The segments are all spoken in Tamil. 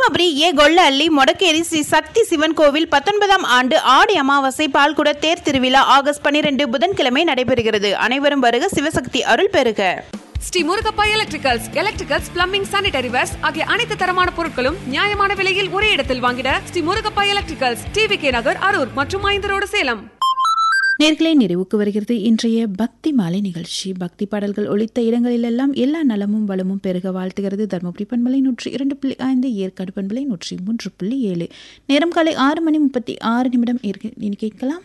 தர்மபுரி ஏ கொல்லஅள்ளி மொடக்கேரி ஸ்ரீ சக்தி சிவன் கோவில் பத்தொன்பதாம் ஆண்டு ஆடி அமாவாசை பால்குட தேர் திருவிழா ஆகஸ்ட் பனிரெண்டு புதன்கிழமை நடைபெறுகிறது அனைவரும் வருக சிவசக்தி அருள் பெறுக Sri Murugappa electricals electricals plumbing sanitary wares ஆகிய அனைத்து தரமான பொருட்களும் நியாயமான விலையில் ஒரே இடத்தில் வாங்கிட Sri Murugappa electricals TV K Nagar Arur மற்றும் ஐந்து ரோடு சேலம் நேர்களை நிறைவுக்கு வருகிறது இன்றைய பக்தி மாலை நிகழ்ச்சி பக்தி பாடல்கள் ஒழித்த இடங்களிலெல்லாம் எல்லா நலமும் வளமும் பெருக வாழ்த்துகிறது தருமபுரி பண்பலை நூற்றி இரண்டு புள்ளி ஐந்து ஏற்காடு பண்பலை நூற்றி மூன்று புள்ளி ஏழு நேரம் காலை ஆறு மணி முப்பத்தி ஆறு நிமிடம் இருக்கு இனி கேட்கலாம்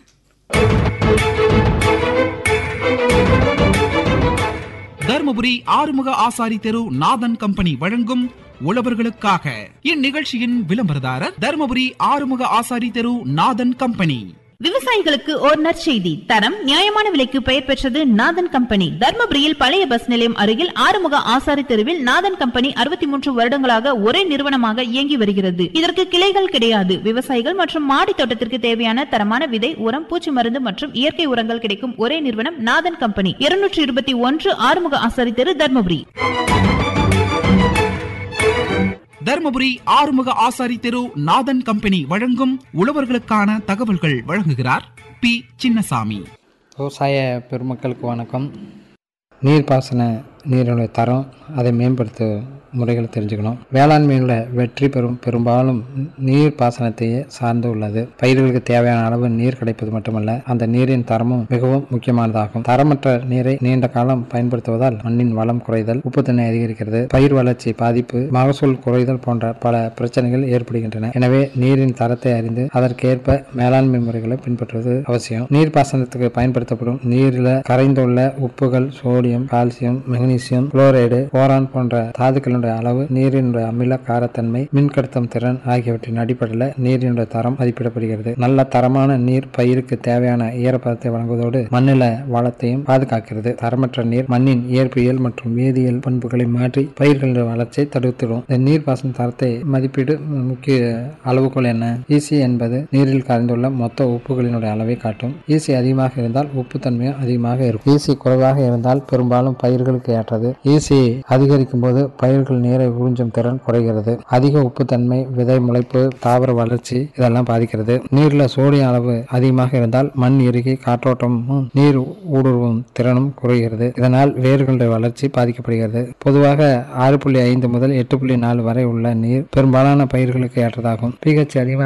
தர்மபுரி ஆறுமுக ஆசாரி தெரு நாதன் கம்பெனி வழங்கும் உழவர்களுக்காக இந்நிகழ்ச்சியின் விளம்பரதாரர் தர்மபுரி ஆறுமுக ஆசாரி தெரு நாதன் கம்பெனி விவசாயிகளுக்கு ஓர் நற்செய்தி தரம் நியாயமான விலைக்கு பெயர் பெற்றது நாதன் கம்பெனி தர்மபுரியில் பழைய பஸ் நிலையம் அருகில் ஆறுமுக ஆசாரி தெருவில் நாதன் கம்பெனி அறுபத்தி மூன்று வருடங்களாக ஒரே நிறுவனமாக இயங்கி வருகிறது இதற்கு கிளைகள் கிடையாது விவசாயிகள் மற்றும் மாடி தோட்டத்திற்கு தேவையான தரமான விதை உரம் பூச்சி மருந்து மற்றும் இயற்கை உரங்கள் கிடைக்கும் ஒரே நிறுவனம் நாதன் கம்பெனி இருநூற்றி இருபத்தி ஒன்று ஆறுமுக ஆசாரி தெரு தர்மபுரி தர்மபுரி ஆறுமுக ஆசாரி தெரு நாதன் கம்பெனி வழங்கும் உழவர்களுக்கான தகவல்கள் வழங்குகிறார் பி சின்னசாமி விவசாய பெருமக்களுக்கு வணக்கம் நீர்ப்பாசன நீரினுடைய தரம் அதை மேம்படுத்த முறைகள் தெரிஞ்சுக்கணும் வேளாண்மையில் வெற்றி பெறும் பெரும்பாலும் நீர் பாசனத்தையே சார்ந்து உள்ளது பயிர்களுக்கு தேவையான அளவு நீர் கிடைப்பது மட்டுமல்ல அந்த நீரின் தரமும் மிகவும் முக்கியமானதாகும் தரமற்ற நீரை நீண்ட காலம் பயன்படுத்துவதால் மண்ணின் வளம் குறைதல் உப்புத்தன்மை அதிகரிக்கிறது பயிர் வளர்ச்சி பாதிப்பு மகசூல் குறைதல் போன்ற பல பிரச்சனைகள் ஏற்படுகின்றன எனவே நீரின் தரத்தை அறிந்து அதற்கேற்ப மேலாண்மை முறைகளை பின்பற்றுவது அவசியம் நீர்ப்பாசனத்துக்கு பயன்படுத்தப்படும் நீரில் கரைந்துள்ள உப்புகள் sodium calcium magnesium chloride boron போன்ற தாதுக்களினுடைய அளவு நீரினுடைய அமில காரத்தன்மை மின்கடத்தும் திறன் ஆகியவற்றின் அடிப்படையில் நீரினுடைய தரம் மதிப்பிடப்படுகிறது நல்ல தரமான நீர் பயிருக்கு தேவையான ஈரப்பதத்தை வழங்குவதோடு மண்ணில வளத்தையும் பாதுகாக்கிறது தரமற்ற நீர் மண்ணின் இயற்பியல் மற்றும் வேதியியல் பண்புகளை மாற்றி பயிர்களின் வளர்ச்சியை தடுத்துடும் இந்த நீர்ப்பாசன தரத்தை மதிப்பீடு முக்கிய அளவுகோல் என்ன ஈசி என்பது நீரில் கரைந்துள்ள மொத்த உப்புகளினுடைய அளவை காட்டும் ஈசி அதிகமாக இருந்தால் உப்புத்தன்மையும் அதிகமாக இருக்கும் ஈசி குறைவாக இருந்தால் பெரும்பாலும் பயிர்களுக்கு ஏற்றது ஈசி அதிகரிக்கும் போது பயிர்கள் நீரை உறிஞ்சும் திறன் குறைகிறது அதிக உப்புத்தன்மை விதை முளைப்பு தாவர வளர்ச்சி இதெல்லாம் பாதிக்கிறது நீர்ல சோடியம் அளவு அதிகமாக இருந்தால் மண் இறுகி காற்றோட்டமும் நீர் ஊடுருவும் திறனும் குறைகிறது இதனால் வேர்களுடைய வளர்ச்சி பாதிக்கப்படுகிறது பொதுவாக ஆறு புள்ளி ஐந்து முதல் எட்டு புள்ளி நாலு வரை உள்ள நீர் பெரும்பாலான பயிர்களுக்கு ஏற்றதாகும் பிஹெச் அதிகமாக